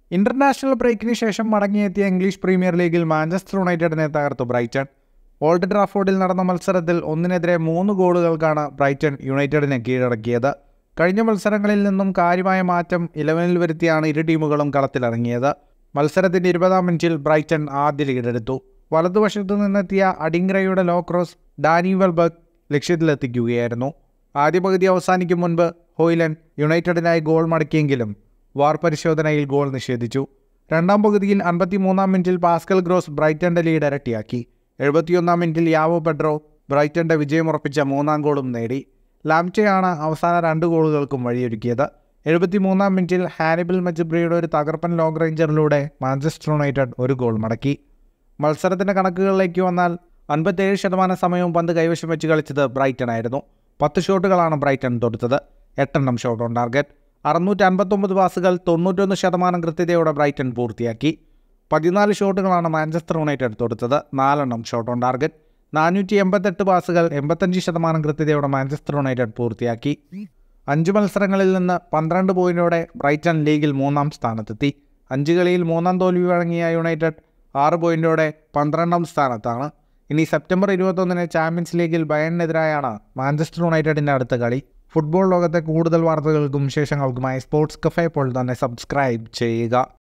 international ബ്രേക്കിന് ശേഷം മടങ്ങിയെത്തിയ ഇംഗ്ലീഷ് പ്രീമിയർ ലീഗിൽ മാഞ്ചസ്റ്റർ യുണൈറ്റഡിനെ തകർത്തു ബ്രൈറ്റൺ ഓൾഡ് ട്രാഫോർഡിൽ നടന്ന മത്സരത്തിൽ ഒന്നിനെതിരെ മൂന്ന് ഗോളുകൾക്കാണ് ബ്രൈറ്റൺ യുണൈറ്റഡിനെ കീഴടക്കിയത് കഴിഞ്ഞ മത്സരങ്ങളിൽ നിന്നും കാര്യമായ മാറ്റം ഇലവനിൽ വരുത്തിയാണ് ഇരു ടീമുകളും കളത്തിലിറങ്ങിയത് മത്സരത്തിന്റെ ഇരുപതാം മിനിറ്റിൽ ബ്രൈറ്റൺ ആദ്യ ലീഡെടുത്തു വലതുവശത്തു നിന്നെത്തിയ അഡിംഗ്രയുടെ ലോ ക്രോസ് ഡാനി വെൽബർഗ് ലക്ഷ്യത്തിലെത്തിക്കുകയായിരുന്നു ആദ്യ പകുതി അവസാനിക്കും മുൻപ് ഹോയിലൻ യുണൈറ്റഡിനായി ഗോൾ മടക്കിയെങ്കിലും വാർ പരിശോധനയിൽ ഗോൾ നിഷേധിച്ചു രണ്ടാം പകുതിയിൽ അൻപത്തിമൂന്നാം മിനിറ്റിൽ പാസ്കൽ ഗ്രോസ് ബ്രൈറ്റന്റെ ലീഡ് ഇരട്ടിയാക്കി എഴുപത്തിയൊന്നാം മിനിറ്റിൽ യാവോ പെഡ്രോ ബ്രൈറ്റന്റെ വിജയമുറപ്പിച്ച മൂന്നാം ഗോളും നേടി ലാംറ്റയാണ് അവസാന രണ്ട് ഗോളുകൾക്കും വഴിയൊരുക്കിയത് എഴുപത്തിമൂന്നാം മിനിറ്റിൽ ഹാനിബിൾ മജിബ്രിയുടെ ഒരു തകർപ്പൻ ലോങ് റേഞ്ചറിലൂടെ മാഞ്ചസ്റ്റർ യുണൈറ്റഡ് ഒരു ഗോൾ മടക്കി മത്സരത്തിൻ്റെ കണക്കുകളിലേക്ക് വന്നാൽ അൻപത്തേഴ് ശതമാനം സമയവും പന്ത് കൈവശം വെച്ച് കളിച്ചത് ബ്രൈറ്റൺ ആയിരുന്നു പത്ത് ഷോട്ടുകളാണ് ബ്രൈറ്റൺ തൊടുത്തത് എട്ടെണ്ണം ഷോട്ട് ഓൺ ടാർഗറ്റ് അറുന്നൂറ്റി അൻപത്തൊമ്പത് പാസുകൾ തൊണ്ണൂറ്റൊന്ന് ശതമാനം കൃത്യതയോടെ ബ്രൈറ്റൺ പൂർത്തിയാക്കി പതിനാല് ഷോട്ടുകളാണ് മാഞ്ചസ്റ്റർ യുണൈറ്റഡ് തൊടുത്തത് നാലെണ്ണം ഷോട്ട് ഓൺ ടാർഗറ്റ് നാനൂറ്റി എൺപത്തെട്ട് പാസുകൾ എൺപത്തഞ്ച് ശതമാനം കൃത്യതയോടെ മാഞ്ചസ്റ്റർ യുണൈറ്റഡ് പൂർത്തിയാക്കി അഞ്ച് മത്സരങ്ങളിൽ നിന്ന് പന്ത്രണ്ട് പോയിന്റോടെ ബ്രൈറ്റൺ ലീഗിൽ മൂന്നാം സ്ഥാനത്തെത്തി അഞ്ച് കളിയിൽ മൂന്നാം തോൽവി വഴങ്ങിയ യുണൈറ്റഡ് ആറ് പോയിന്റോടെ പന്ത്രണ്ടാം സ്ഥാനത്താണ് ഇനി സെപ്റ്റംബർ ഇരുപത്തൊന്നിന് ചാമ്പ്യൻസ് ലീഗിൽ ബയണിനെതിരായാണ് മാഞ്ചസ്റ്റർ യുണൈറ്റഡിൻ്റെ അടുത്ത കളി ഫുട്ബോൾ ലോകത്തെ കൂടുതൽ വാർത്തകൾക്കും വിശേഷങ്ങൾക്കുമായി സ്പോർട്സ് കഫേ ഇപ്പോൾ തന്നെ സബ്സ്ക്രൈബ് ചെയ്യുക